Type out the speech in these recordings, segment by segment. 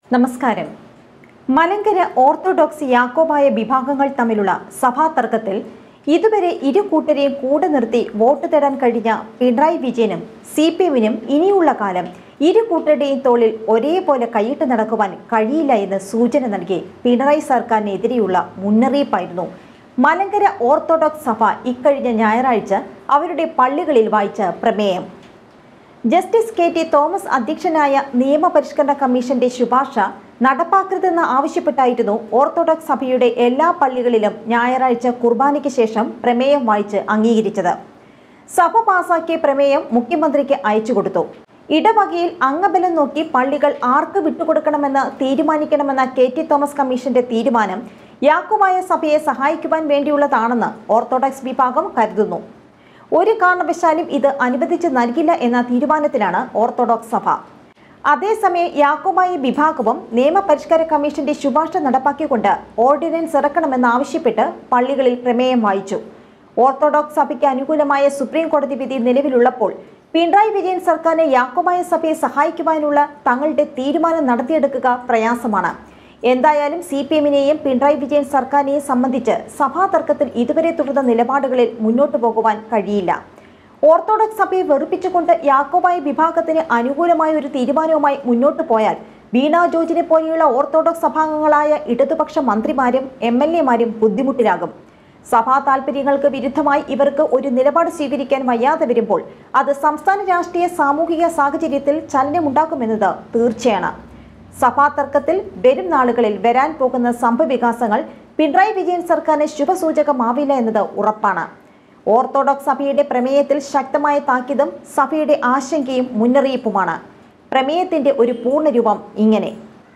നമസ്കാരം മലങ്കര ഓർത്തഡോക്സ് യാക്കോബായ വിഭാഗങ്ങൾ തമ്മിലുള്ള സഭാ തർക്കത്തിൽ ഇതുവരെ ഇരു കൂട്ടരെയും കൂടെ നിർത്തി വോട്ട് തേടാൻ കഴിഞ്ഞ പിണറായി വിജയനും സി പി എമ്മിനും ഇനിയുള്ള കാലം ഇരു കൂട്ടരുടെയും തോളിൽ ഒരേപോലെ കൈയിട്ട് നടക്കുവാൻ കഴിയില്ല എന്ന് സൂചന നൽകി പിണറായി സർക്കാരിനെതിരെയുള്ള മുന്നറിയിപ്പായിരുന്നു മലങ്കര ഓർത്തഡോക്സ് സഭ ഇക്കഴിഞ്ഞ ഞായറാഴ്ച അവരുടെ പള്ളികളിൽ വായിച്ച പ്രമേയം ജസ്റ്റിസ് കെ ടി തോമസ് അധ്യക്ഷനായ നിയമപരിഷ്കരണ കമ്മീഷന്റെ ശുപാർശ നടപ്പാക്കരുതെന്ന് ആവശ്യപ്പെട്ടായിരുന്നു ഓർത്തഡോക്സ് സഭയുടെ എല്ലാ പള്ളികളിലും ഞായറാഴ്ച കുർബാനയ്ക്ക് ശേഷം പ്രമേയം വായിച്ച് അംഗീകരിച്ചത് സഭ പാസാക്കിയ പ്രമേയം മുഖ്യമന്ത്രിക്ക് അയച്ചു കൊടുത്തു ഇടവകയിൽ അംഗബലം നോക്കി പള്ളികൾ ആർക്ക് വിട്ടുകൊടുക്കണമെന്ന് തീരുമാനിക്കണമെന്ന കെ ടി തോമസ് കമ്മീഷന്റെ തീരുമാനം യാക്കുമായ സഭയെ സഹായിക്കുവാൻ വേണ്ടിയുള്ളതാണെന്ന് ഓർത്തഡോക്സ് വിഭാഗം കരുതുന്നു ഒരു കാരണവശാലും ഇത് അനുവദിച്ച് നൽകില്ല എന്ന തീരുമാനത്തിലാണ് ഓർത്തഡോക്സ് സഭ അതേസമയം യാക്കോബായ വിഭാഗവും നിയമപരിഷ്കാര കമ്മീഷന്റെ ശുപാർശ നടപ്പാക്കിക്കൊണ്ട് ഓർഡിനൻസ് ഇറക്കണമെന്നാവശ്യപ്പെട്ട് പള്ളികളിൽ പ്രമേയം വായിച്ചു ഓർത്തഡോക്സ് സഭയ്ക്ക് അനുകൂലമായ സുപ്രീം കോടതി വിധി നിലവിലുള്ളപ്പോൾ പിണറായി വിജയൻ സർക്കാരിനെ യാക്കോബായ സഭയെ സഹായിക്കുവാനുള്ള തങ്ങളുടെ തീരുമാനം നടത്തിയെടുക്കുക പ്രയാസമാണ് എന്തായാലും സി പി എമ്മിനെയും പിണറായി വിജയൻ സർക്കാരിനെയും സംബന്ധിച്ച് സഭാ തർക്കത്തിൽ ഇതുവരെ തുടർന്ന നിലപാടുകളിൽ മുന്നോട്ടു പോകുവാൻ കഴിയില്ല ഓർത്തഡോക്സ് സഭയെ വെറുപ്പിച്ചുകൊണ്ട് യാക്കോബായ വിഭാഗത്തിന് അനുകൂലമായ ഒരു തീരുമാനവുമായി മുന്നോട്ടു പോയാൽ വീണ ജോർജിനെ പോലെയുള്ള ഓർത്തഡോക്സ് സഭാംഗങ്ങളായ ഇടതുപക്ഷ മന്ത്രിമാരും എം എൽ എമാരും ബുദ്ധിമുട്ടിലാകും സഭാ താൽപര്യങ്ങൾക്ക് വിരുദ്ധമായി ഇവർക്ക് ഒരു നിലപാട് സ്വീകരിക്കാൻ വയ്യാതെ വരുമ്പോൾ അത് സംസ്ഥാന രാഷ്ട്രീയ സാമൂഹിക സാഹചര്യത്തിൽ ചലനമുണ്ടാക്കുമെന്നത് തീർച്ചയാണ് സഭാ തർക്കത്തിൽ വരും നാളുകളിൽ വരാൻ പോകുന്ന സംഭവവികാസങ്ങൾ പിണറായി വിജയൻ സർക്കാരിന് ശുഭസൂചകമാവില്ല എന്നത് ഉറപ്പാണ് ഓർത്തഡോക്സ് സഭയുടെ പ്രമേയത്തിൽ ശക്തമായ താക്കീതും സഭയുടെ ആശങ്കയും മുന്നറിയിപ്പുമാണ് പ്രമേയത്തിന്റെ ഒരു പൂർണ്ണരൂപം ഇങ്ങനെ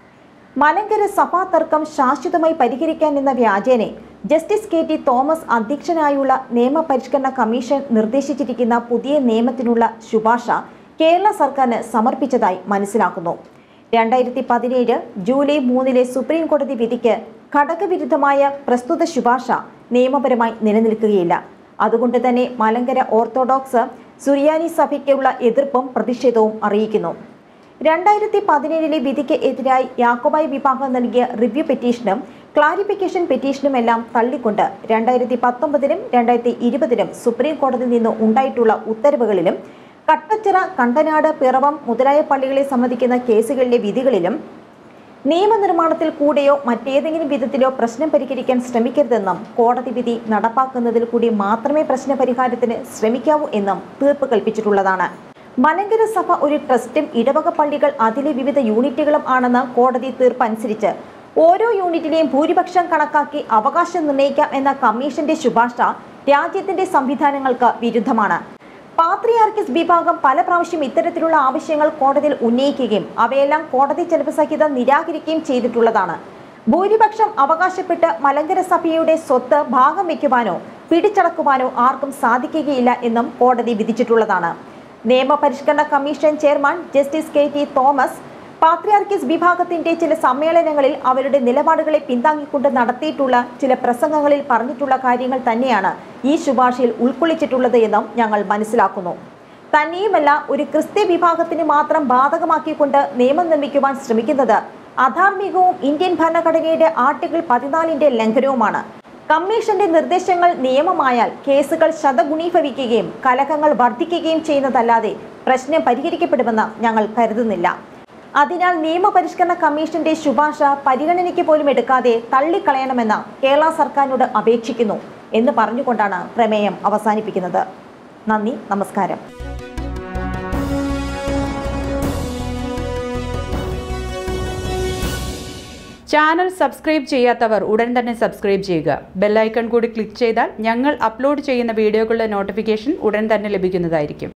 മലങ്കര സഭാ തർക്കം ശാശ്വതമായി പരിഹരിക്കാൻ എന്ന വ്യാജേനെ ജസ്റ്റിസ് കെ ടി തോമസ് അധ്യക്ഷനായുള്ള നിയമപരിഷ്കരണ കമ്മീഷൻ നിർദ്ദേശിച്ചിരിക്കുന്ന പുതിയ നിയമത്തിനുള്ള ശുപാർശ കേരള സർക്കാരിന് സമർപ്പിച്ചതായി മനസ്സിലാക്കുന്നു രണ്ടായിരത്തി പതിനേഴ് ജൂലൈ മൂന്നിലെ സുപ്രീം കോടതി വിധിക്ക് ഘടകവിരുദ്ധമായ പ്രസ്തുത ശുപാർശ നിയമപരമായി നിലനിൽക്കുകയില്ല അതുകൊണ്ട് തന്നെ മലങ്കര ഓർത്തഡോക്സ് സുറിയാനി സഭയ്ക്കുള്ള എതിർപ്പും പ്രതിഷേധവും അറിയിക്കുന്നു രണ്ടായിരത്തി പതിനേഴിലെ വിധിക്ക് എതിരായി യാക്കോബായ് വിഭാഗം നൽകിയ റിവ്യൂ പെറ്റീഷനും ക്ലാരിഫിക്കേഷൻ പെറ്റീഷനും എല്ലാം തള്ളിക്കൊണ്ട് രണ്ടായിരത്തി പത്തൊമ്പതിലും രണ്ടായിരത്തി ഇരുപതിലും സുപ്രീം കോടതിയിൽ നിന്ന് ഉണ്ടായിട്ടുള്ള ഉത്തരവുകളിലും കട്ടച്ചിറ കണ്ടനാട് പിറവം മുതലായ പള്ളികളെ സംബന്ധിക്കുന്ന കേസുകളിലെ വിധികളിലും നിയമനിർമ്മാണത്തിൽ കൂടെയോ മറ്റേതെങ്കിലും വിധത്തിലോ പ്രശ്നം പരിഹരിക്കാൻ ശ്രമിക്കരുതെന്നും കോടതി വിധി നടപ്പാക്കുന്നതിൽ കൂടി മാത്രമേ പ്രശ്ന പരിഹാരത്തിന് ശ്രമിക്കാവൂ എന്നും തീർപ്പ് കൽപ്പിച്ചിട്ടുള്ളതാണ് മലങ്കര സഭ ഒരു ട്രസ്റ്റും ഇടവക പള്ളികൾ അതിലെ വിവിധ യൂണിറ്റുകളും ആണെന്ന് കോടതി തീർപ്പ് അനുസരിച്ച് ഓരോ യൂണിറ്റിലെയും ഭൂരിപക്ഷം കണക്കാക്കി അവകാശം നിർണ്ണയിക്കാം എന്ന കമ്മീഷന്റെ ശുപാർശ രാജ്യത്തിന്റെ സംവിധാനങ്ങൾക്ക് വിരുദ്ധമാണ് പാത്രിയാർക്കിസ് വിഭാഗം പല പ്രാവശ്യം ഇത്തരത്തിലുള്ള ആവശ്യങ്ങൾ കോടതിയിൽ ഉന്നയിക്കുകയും അവയെല്ലാം കോടതി ചെലവ് സഹിതം നിരാകരിക്കുകയും ചെയ്തിട്ടുള്ളതാണ് ഭൂരിപക്ഷം അവകാശപ്പെട്ട് മലങ്കര സഭയുടെ സ്വത്ത് ഭാഗം വയ്ക്കുവാനോ പിടിച്ചടക്കുവാനോ ആർക്കും സാധിക്കുകയില്ല എന്നും കോടതി വിധിച്ചിട്ടുള്ളതാണ് നിയമപരിഷ്കരണ commission chairman justice K T Thomas പാത്രിയാർക്കിസ് വിഭാഗത്തിന്റെ ചില സമ്മേളനങ്ങളിൽ അവരുടെ നിലപാടുകളെ പിന്താങ്ങിക്കൊണ്ട് നടത്തിയിട്ടുള്ള ചില പ്രസംഗങ്ങളിൽ പറഞ്ഞിട്ടുള്ള കാര്യങ്ങൾ തന്നെയാണ് ഈ ശുപാർശയിൽ ഉൾക്കൊള്ളിച്ചിട്ടുള്ളത് എന്നും ഞങ്ങൾ മനസ്സിലാക്കുന്നു തന്നെയുമല്ല ഒരു ക്രിസ്ത്യ വിഭാഗത്തിന് മാത്രം ബാധകമാക്കിക്കൊണ്ട് നിയമം നിർമ്മിക്കുവാൻ ശ്രമിക്കുന്നത് അധാർമികവും ഇന്ത്യൻ ഭരണഘടനയുടെ ആർട്ടിക്കിൾ പതിനാലിന്റെ ലംഘനവുമാണ് കമ്മീഷന്റെ നിർദ്ദേശങ്ങൾ നിയമമായാൽ കേസുകൾ ശതഗുണീഭവിക്കുകയും കലഹങ്ങൾ വർദ്ധിക്കുകയും ചെയ്യുന്നതല്ലാതെ പ്രശ്നം പരിഹരിക്കപ്പെടുമെന്ന് ഞങ്ങൾ കരുതുന്നില്ല അതിനാൽ നിയമപരിഷ്കരണ കമ്മീഷന്റെ ശുപാർശ പരിഗണനയ്ക്ക് പോലും എടുക്കാതെ തള്ളിക്കളയണമെന്ന് കേരള സർക്കാരിനോട് അപേക്ഷിക്കുന്നു എന്ന് പറഞ്ഞുകൊണ്ടാണ് പ്രമേയം അവസാനിപ്പിക്കുന്നത് നന്ദി നമസ്കാരം ചാനൽ സബ്സ്ക്രൈബ് ചെയ്യാത്തവർ ഉടൻ തന്നെ സബ്സ്ക്രൈബ് ചെയ്യുക ബെല്ലൈക്കൺ കൂടി ക്ലിക്ക് ചെയ്താൽ ഞങ്ങൾ അപ്ലോഡ് ചെയ്യുന്ന വീഡിയോകളുടെ നോട്ടിഫിക്കേഷൻ ഉടൻ തന്നെ ലഭിക്കുന്നതായിരിക്കും